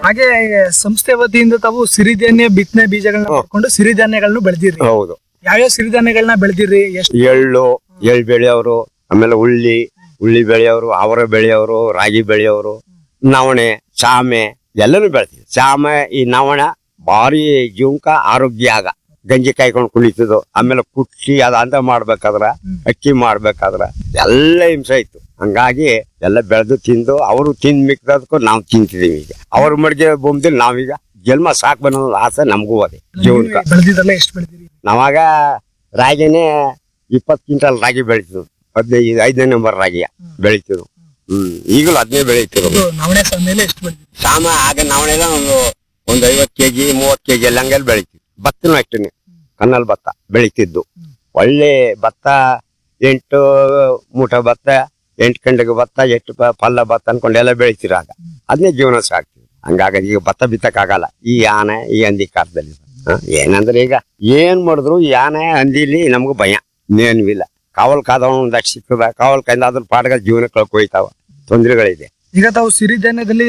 ಹಾಗೆ ಸಂಸ್ಥೆ ವತಿಯಿಂದ ತಾವು ಸಿರಿಧಾನ್ಯ ಬಿತ್ತನೆ ಬೀಜಗಳನ್ನ ಹ್ಮ್. ಪಡ್ಕೊಂಡು ಸಿರಿಧಾನ್ಯಗಳನ್ನ ಬೆಳೆದಿರಿ ಹೌದು ಯಾವ್ಯಾವ ಸಿರಿಧಾನ್ಯಗಳನ್ನ ಬೆಳೆದಿರಿ ಎಷ್ಟು ಎಳ್ಳು ಎಳ್ಳು ಬೆಳೆಯೋರು ಆಮೇಲೆ ಉಳ್ಳಿ ಉಳ್ಳಿ ಬೆಳೆಯೋರು ಅವರ ಬೆಳೆಯೋರು ರಾಗಿ ಬೆಳೆಯೋರು ನವಣೆ ಚಾಮೆ ಎಲ್ಲನೂ ಬೆಳಿತೀವಿ ಚಾಮೆ ಈ ನವಣ ಭಾರಿ ಜೀವಕ ಆರೋಗ್ಯ ಆಗ ಗಂಜಿ ಕಾಯ್ಕೊಂಡು ಕುಳಿತದು ಆಮೇಲೆ ಕುಟ್ಟಿ ಅದ ಅಂತ ಮಾಡ್ಬೇಕಾದ್ರ ಹ್ಮ್. ಅಕ್ಕಿ ಮಾಡ್ಬೇಕಾದ್ರ ಎಲ್ಲ ಹಿಂಸೆ ಇತ್ತು ಹಂಗಾಗಿ ಎಲ್ಲ ಬೆಳೆದು ತಿಂದು ಅವರು ತಿಂದ್ ಮಿಕ್ಕದಕ್ಕೂ ನಾವು ತಿಂತಿದೀವಿ ಈಗ ಅವ್ರ ಮಡಿಗೆ ಬೊಂಬದಲ್ಲಿ ನಾವೀಗ ಜನ್ಮ ಸಾಕ್ ಬನ್ನೋ ಆಸೆ ನಮಗೂ ಅದೇ ಜೀವನಕ್ಕೆ ಬೆಳೆದಿದ್ದಲ್ಲ ಎಷ್ಟು ಬೆಳೆದಿರಿ ನಾವಾಗ ರಾಗಿನೇ ಇಪ್ಪತ್ತು ಕ್ವಿಂಟಲ್ ರಾಗಿ ಬೆಳಿತಿದ್ವು ಹದಿನೈದು ಐದನೇ ನಂಬರ್ ರಾಗಿ ಬೆಳಿತಿದ್ವು ಹ್ಮ್ ಈಗಲೂ ಅದನ್ನೇ ಬೆಳಿತಿರೋದು ಇದು ನವಣೆ ಮೇಲೆ ಎಷ್ಟು ಬೆಳೆದಿರಿ ಸಾಮ ಆಗ ನಾವನೆಲ್ಲ ಒಂದು ಒಂದು ಐವತ್ತು ಕೆಜಿ ಮೂವತ್ತು ಕೆಜಿ ಎಲ್ಲ ಹಂಗೆಲ್ಲ ಬೆಳಿತಿದ್ವಿ ಭತ್ತನೂ ಅಷ್ಟೇ ಕನ್ನಲ್ ಭತ್ತ ಬೆಳಿತಿದ್ದು ಒಳ್ಳೆ ಭತ್ತ ಎಂಟು ಮೂಟ ಭತ್ತ ಎಂಟು ಗಂಟೆಗೆ ಭತ್ತ ಎಷ್ಟು ಪ- ಪಲ್ಲ ಭತ್ತ ಅನ್ಕೊಂಡು ಎಲ್ಲ ಬೆಳಿತಿರಾಗ ಅದನ್ನೇ ಜೀವನ ಸಾಕ್ತಿವಿ ಹಂಗಾಗಿ ಈಗ ಭತ್ತ ಬಿತ್ತಕ್ಕಾಗಲ್ಲ ಈ ಆನೆ ಈ ಹಂದಿ ಕಾಲದಲ್ಲಿ ಹ? ಏನಂದ್ರೆ ಈಗ ಏನ್ ಮಾಡಿದ್ರು ಈ ಆನೆ ಹಂದಿಲಿ ನಮ್ಗೆ ಭಯ ಇನ್ನೇನು ಇಲ್ಲ ಕಾವಲ್ ಕಾದವನು ಒಂದಷ್ಟು ಸಿಕ್ಕದ ಕಾವಲ್ ಕೈಯಿಂದ ಅದ್ರ ಪಾಡ್ಗಳ ಜೀವನ ಕಳ್ಕೊಯ್ತಾವ ತೊಂದರೆಗಳಿದೆ ಈಗ ತಾವು ಸಿರಿಧಾನ್ಯದಲ್ಲಿ